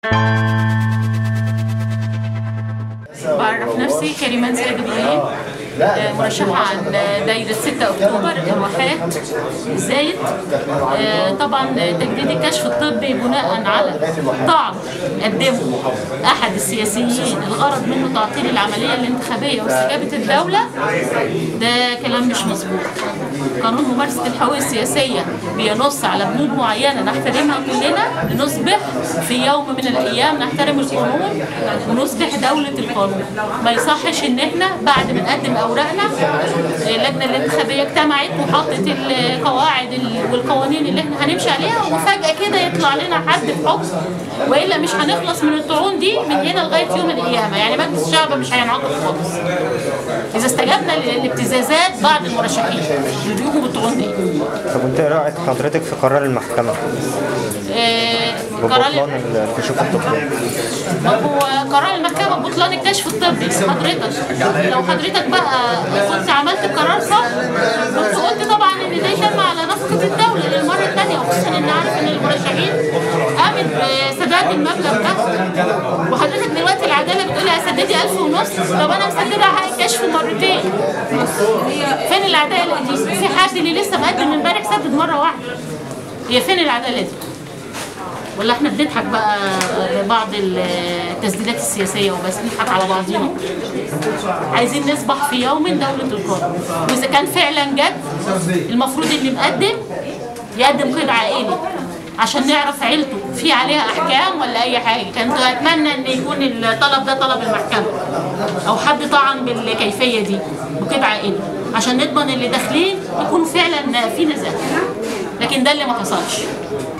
بعرف نفسي كريمان سيد ابراهيم آه، مرشحة عن دايرة 6 أكتوبر الواحات زايد آه، طبعا تجديد الكشف الطبي بناء على طعن قدمه أحد السياسيين الغرض منه تعطيل العملية الانتخابية واستجابة الدولة ده كلام مش مظبوط قانون ممارسة الحقوق السياسية بينص على بنود معينة نحترمها كلنا لنصبح في يوم من الأيام نحترم القانون ونصبح دولة القانون ما يصحش إن إحنا بعد ما نقدم أوراقنا اللجنة الانتخابية اجتمعت وحطت القواعد ال- والقوانين اللي إحنا هنمشي عليها وفجأة كده يطلع لنا حد بحكم وإلا مش هنخلص من الطعون دي من هنا لغاية يوم القيامة يعني مجلس الشعب مش هينعقد خالص إذا استجبنا لابتزازات بعض المرشحين اللي بيقوموا بالطعون دي طب وانت ايه رايك حضرتك في قرار المحكمه آه، قرار ببطلان الكشوف الطبي ما هو قرار المحكمة بطلان الكشف الطبي حضرتك لو حضرتك بقى كنت عملت القرار صح كنت قلت طبعا ان ده يتم على نفقة الدولة للمرة الثانية وخصوصا ان عارف ان المرشحين قامت بسداد المبلغ ده وحضرتك دلوقتي العدالة بتقولي هسددي 1000 ونص طب انا مسددة حق الكشف مرتين فين العدالة دي؟ في حد اللي لسه مقدم امبارح سدد مرة واحدة هي فين العدالة دي؟ ولا احنا بنضحك بقى لبعض التسديدات السياسيه وبس نضحك على بعضينا عايزين نصبح في يوم دوله القانون واذا كان فعلا جد المفروض اللي مقدم يقدم قيد عائلي عشان نعرف عيلته في عليها احكام ولا اي حاجه كنت اتمنى ان يكون الطلب ده طلب المحكمه او حد طعن بالكيفيه دي بقيد عائلي عشان نضمن اللي داخلين يكونوا فعلا في نزاهه لكن ده اللي ما حصلش